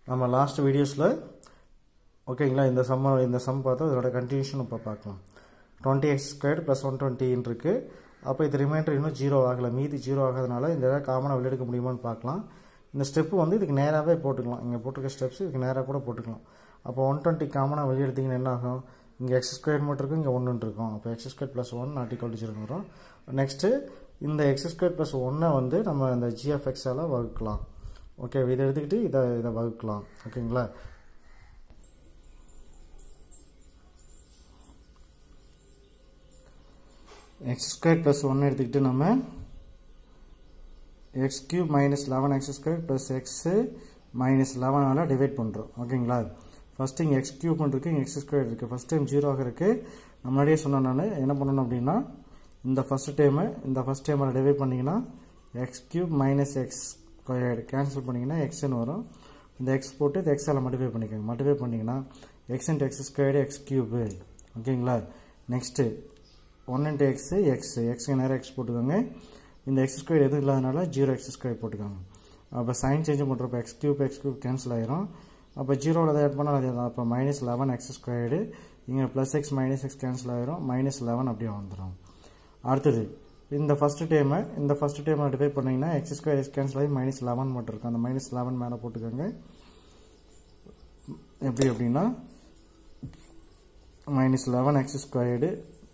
நம்ம லாஸ்ட் வீடியோஸில் ஓகேங்களா இந்த சம்ம இந்த சம் பார்த்தா இதோட கண்டினியூஷன் இப்போ பார்க்கலாம் twenty x square plus one டுவெண்ட்டின்னு இருக்குது அப்போ இது ரிமைண்டர் இன்னும் ஜீரோ ஆகலை மீதி ஜீரோ ஆகாதனால இந்த இதை காமனாக வெளியெடுக்க முடியுமான்னு பார்க்கலாம் இந்த ஸ்டெப்பு வந்து இதுக்கு நேராகவே போட்டுக்கலாம் இங்கே போட்டிருக்க ஸ்டெப்ஸ் இதுக்கு நேராக கூட போட்டுக்கலாம் அப்போ ஒன் டுவெண்ட்டி காமனாக வெளியெடுத்தீங்கன்னா என்ன ஆகும் இங்கே எக்ஸ் ஸ்கொயர் மட்டும் இருக்கும் இங்கே ஒன்று இருக்கும் அப்போ x square plus one not equal to zero வரும் நெக்ஸ்ட்டு இந்த எக்ஸ் ஸ்கொயர் ப்ளஸ் ஒன்னை வந்து நம்ம இந்த ஜிஎஃப்எக்ஸால் வகுக்கலாம் ஓகே இதை எடுத்துக்கிட்டு இதை இதை வகுக்கலாம் ஓகேங்களா எக்ஸ் ஸ்கொயர் ப்ளஸ் ஒன்று எடுத்துக்கிட்டு நம்ம x cube minus eleven x square plus x minus லெவனால் டிவைட் பண்ணுறோம் ஓகேங்களா ஃபஸ்ட்டு இங்கே எக்ஸ் கியூப் இருக்குது இங்கே எக்ஸ் ஸ்கொயர் இருக்குது ஃபஸ்ட் டைம் ஜீரோ ஆகிறதுக்கு நான் முன்னாடியே சொன்னேன் நான் என்ன பண்ணணும் அப்படின்னா இந்த ஃபஸ்ட் டைமு இந்த ஃபஸ்ட் டைமில் டிவைட் பண்ணிங்கன்னா x cube minus x squared cancel பண்ணிங்கன்னா எக்ஸ்ன்னு வரும் இந்த எக்ஸ் போட்டு இந்த எக்ஸால் மல்டிஃபை பண்ணிக்கோங்க மல்டிஃபை பண்ணிங்கன்னா x into x squared x cube ஓகேங்களா next one into x x எக்ஸ்க்கு நேரம் எக்ஸ் போட்டுக்கோங்க இந்த எக்ஸ் ஸ்கொயர் எதுவும் இல்லாதனால ஜீரோ எக்ஸ் ஸ்கொயர் போட்டுக்கோங்க அப்போ சைன் சேஞ்ச் பண்ணுறப்ப x cube x cube cancel ஆயிரும் அப்போ ஜீரோவில் அதை ஆட் பண்ணால் அதே தான் அப்போ மைனஸ் லெவன் எக்ஸ் ஸ்கொயர்டு இங்கே plus x minus x cancel ஆயிரும் மைனஸ் லெவன் அப்படியே வந்துடும் அடுத்தது இந்த ஃபஸ்ட்டு டைமை இந்த ஃபஸ்ட்டு டைமை டிவைட் பண்ணிங்கன்னா எக்ஸ் ஸ்கொயர் எக்ஸ் கேன்சல் ஆகி மைனஸ் லெவன் மட்டும் இருக்கும் அந்த மைனஸ் லெவன் மேலே போட்டுக்கோங்க எப்படி அப்படின்னா minus eleven x squared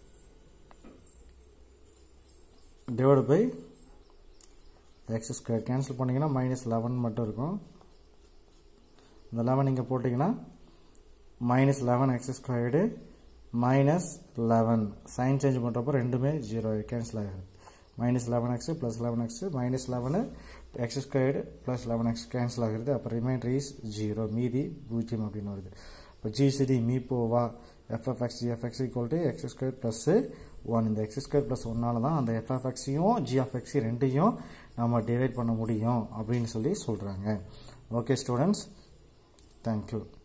divide by x square cancel பண்ணிங்கன்னா மைனஸ் லெவன் மட்டும் இருக்கும் இந்த லெவன் இங்கே போட்டிங்கன்னா minus eleven x squared minus eleven sign change பண்ணுறப்போ ரெண்டுமே ஜீரோ கேன்சல் ஆகிடுது minus eleven x plus eleven x minus eleven x squared plus eleven x cancel ஆகிறது அப்போ ரிமைண்டர் இஸ் ஜீரோ மீதி பூஜ்ஜியம் அப்படின்னு வருது இப்போ ஜிசிடி மீ போவா f f x g f x equal to x square plus one இந்த எக்ஸ் ஸ்கொயர் ப்ளஸ் ஒன்னால தான் அந்த எஃப்எஃப்எக்ஸையும் ஜிஎஃப்எக்ஸி ரெண்டையும் நம்ம டிவைட் பண்ண முடியும் அப்படின்னு சொல்லி சொல்கிறாங்க ஓகே ஸ்டூடெண்ட்ஸ் தேங்க்யூ